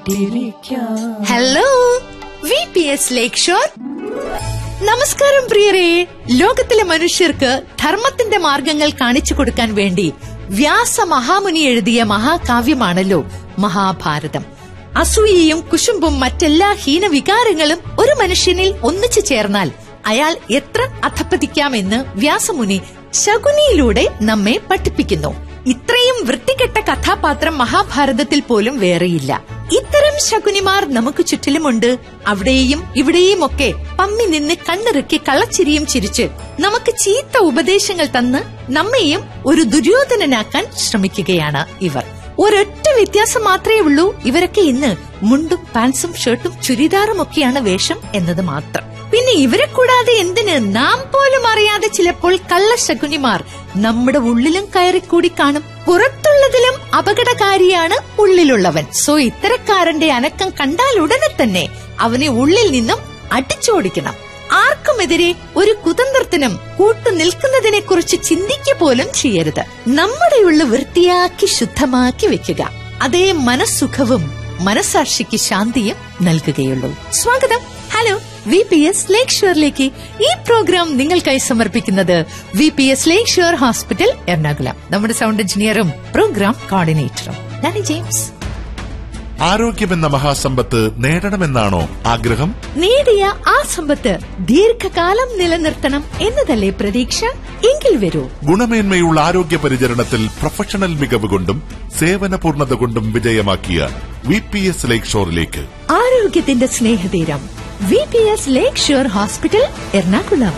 കേട്ടിരിക്കാം hello V P S lake shore നമസ്കാരം പ്രിയരെ ലോകത്തിലെ മനുഷ്യർക്ക് ധർമ്മത്തിന്റെ മാർഗങ്ങൾ കാണിച്ചു കൊടുക്കാൻ വേണ്ടി വ്യാസ മഹാമുനി എഴുതിയ മഹാകാവ്യമാണല്ലോ മഹാഭാരതം അസൂയയും കുശുമ്പും മറ്റെല്ലാ ഹീനവികാരങ്ങളും ഒരു മനുഷ്യനിൽ ഒന്നിച്ചു ചേർന്നാൽ അയാൾ എത്ര അധപ്പതിക്കാമെന്ന് വ്യാസമുനി ശകുനിയിലൂടെ നമ്മെ പഠിപ്പിക്കുന്നു ഇത്രയും വൃത്തികെട്ട കഥാപാത്രം മഹാഭാരതത്തിൽ പോലും വേറെയില്ല ഇത്തരം ശകുനിമാർ നമുക്ക് ചുറ്റിലുമുണ്ട് അവിടെയും ഇവിടെയും ഒക്കെ പമ്മി നിന്ന് കണ്ണിറുക്കി കള്ളച്ചിരിയും ചിരിച്ച് നമുക്ക് ചീത്ത ഉപദേശങ്ങൾ തന്ന് നമ്മെയും ഒരു ദുര്യോധനനാക്കാൻ ശ്രമിക്കുകയാണ് ഇവർ ഒരൊറ്റ വ്യത്യാസം മാത്രമേ ഉള്ളൂ ഇവരൊക്കെ ഇന്ന് മുണ്ടും പാൻസും ഷർട്ടും ചുരിദാറും ഒക്കെയാണ് വേഷം എന്നത് മാത്രം പിന്നെ ഇവരെ കൂടാതെ എന്തിന് നാം പോലും അറിയാതെ ചിലപ്പോൾ കള്ളശകുനിമാർ നമ്മുടെ ഉള്ളിലും കയറിക്കൂടി കാണും പുറത്തുള്ളതിലും അപകടകാരിയാണ് ഉള്ളിലുള്ളവൻ സോ ഇത്തരക്കാരന്റെ അനക്കം കണ്ടാൽ ഉടനെ തന്നെ അവനെ ഉള്ളിൽ നിന്നും അടിച്ചോടിക്കണം ആർക്കുമെതിരെ ഒരു കുതന്ത്രത്തിനും കൂട്ടു നിൽക്കുന്നതിനെ കുറിച്ച് ചിന്തിക്കുക പോലും ചെയ്യരുത് നമ്മുടെ ഉള്ളു വൃത്തിയാക്കി ശുദ്ധമാക്കി വെക്കുക അതേ മനസ്സുഖവും മനസാക്ഷിക്ക് ശാന്തിയും നൽകുകയുള്ളൂ സ്വാഗതം hello V P S lake ഷോറിലേക്ക് ഈ പ്രോഗ്രാം നിങ്ങൾക്കായി സമർപ്പിക്കുന്നത് V P S lake shore hospital Ernakulam നമ്മുടെ സൗണ്ട് എഞ്ചിനീയറും പ്രോഗ്രാം കോർഡിനേറ്ററും ഞാൻ ജെയിംസ് ആരോഗ്യമെന്ന മഹാസമ്പത്ത് നേടണമെന്നാണോ ആഗ്രഹം നേടിയ ആ സമ്പത്ത് ദീർഘകാലം നിലനിർത്തണം എന്നതല്ലേ പ്രതീക്ഷ എങ്കിൽ വരൂ ഗുണമേന്മയുള്ള ആരോഗ്യ പരിചരണത്തിൽ പ്രൊഫഷണൽ മികവ് കൊണ്ടും സേവന പൂർണ്ണത കൊണ്ടും വിജയമാക്കിയ വി പി എസ് ലേക്ക് ഷോറിലേക്ക് ആരോഗ്യത്തിന്റെ സ്നേഹതീരം V P S lake shore hospital Ernakulam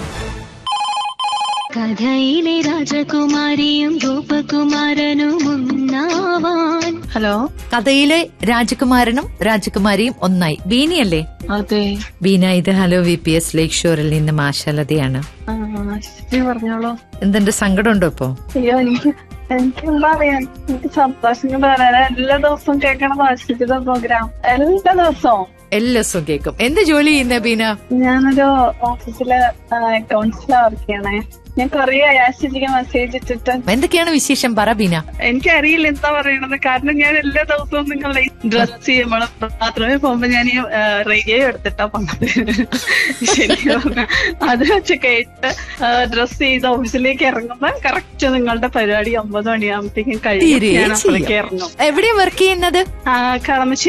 കഥയിലെ രാജകുമാരിയും ഗോപകുമാരനും ഒന്നാവാൻ ഹലോ കഥയിലെ രാജകുമാരനും രാജകുമാരിയും ഒന്നായി ബീനിയല്ലേ അതെ ബീന ഇത് hello V P S lake ഷോറിൽ നിന്ന് മാഷലതയാണ് ആ, ശരി പറഞ്ഞോളൂ എന്തെന്റെ സങ്കടമുണ്ടോ ഇപ്പോ അയ്യോ എനിക്ക് എനിക്ക് എന്താ അറിയാൻ എനിക്ക് സന്തോഷം കൊണ്ട് വരാൻ എല്ലാ ദിവസവും കേൾക്കണം ആശ്രയിച്ചിട്ട് പ്രോഗ്രാം എല്ലാ ദിവസവും എല്ലാ ദിവസവും കേൾക്കും എന്ത് ജോലി ചെയ്യുന്ന ബീന ഞാനൊരു ഓഫീസിലെ അക്കൗണ്ട്സിലാ വർക്ക് ചെയ്യണേ ഞാൻ കൊറേ ആശ്രയിച്ചിക്ക് മെസ്സേജ് ഇട്ടിട്ട് എന്തൊക്കെയാണ് വിശേഷം പറ ബീന എനിക്കറിയില്ല എന്താ പറയണത് കാരണം ഞാൻ എല്ലാ ദിവസവും നിങ്ങളുടെ ഡ്രസ് ചെയ്യുമ്പോൾ ബാത്റൂമിൽ പോകുമ്പോ ഞാൻ ഈ റേഡിയോ എടുത്തിട്ടാ പോണത് ശരിക്കും പറഞ്ഞാ. അത് വെച്ച് കേട്ട് ഡ്രസ് ചെയ്ത് ഓഫീസിലേക്ക് ഇറങ്ങുമ്പോ കറക്റ്റ് നിങ്ങളുടെ പരിപാടി ഒമ്പത് മണിയാകുമ്പോഴത്തേക്കും കഴിയും തീരെ ഞാൻ അപ്പോഴേക്ക് ചെയ്യും. ഇറങ്ങും എവിടെയാ വർക്ക് ചെയ്യുന്നത് ആ, കളമശ്ശേരി